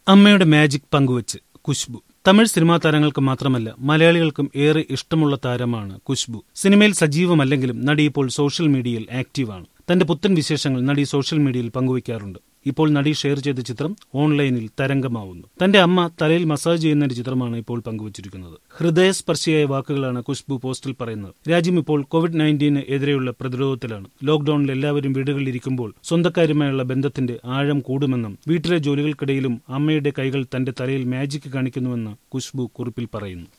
അമ്മയുടെ മാജിക് പങ്കുവച്ച് കുശ്ബു തമിഴ് സിനിമാ താരങ്ങൾക്ക് മാത്രമല്ല മലയാളികൾക്കും ഏറെ ഇഷ്ടമുള്ള താരമാണ് കുശ്ബു സിനിമയിൽ സജീവമല്ലെങ്കിലും നടി ഇപ്പോൾ സോഷ്യൽ മീഡിയയിൽ ആക്റ്റീവാണ് തന്റെ പുത്തൻ വിശേഷങ്ങൾ നടി സോഷ്യൽ മീഡിയയിൽ പങ്കുവയ്ക്കാറുണ്ട് ഇപ്പോൾ നടി ഷെയർ ചെയ്ത ചിത്രം ഓൺലൈനിൽ തരംഗമാവുന്നു തന്റെ അമ്മ തലയിൽ മസാജ് ചെയ്യുന്ന ഒരു ചിത്രമാണ് ഇപ്പോൾ പങ്കുവച്ചിരിക്കുന്നത് ഹൃദയസ്പർശിയായ വാക്കുകളാണ് കുശ്ബു പോസ്റ്റിൽ പറയുന്നത് രാജ്യം ഇപ്പോൾ കോവിഡ് നയൻറ്റീന് എതിരെയുള്ള പ്രതിരോധത്തിലാണ് ലോക്ഡൌണിൽ എല്ലാവരും വീടുകളിലിരിക്കുമ്പോൾ സ്വന്തക്കാരുമായുള്ള ബന്ധത്തിന്റെ ആഴം കൂടുമെന്നും വീട്ടിലെ ജോലികൾക്കിടയിലും അമ്മയുടെ കൈകൾ തന്റെ തലയിൽ മാജിക് കാണിക്കുന്നുവെന്ന് കുശ്ബു കുറിപ്പിൽ പറയുന്നു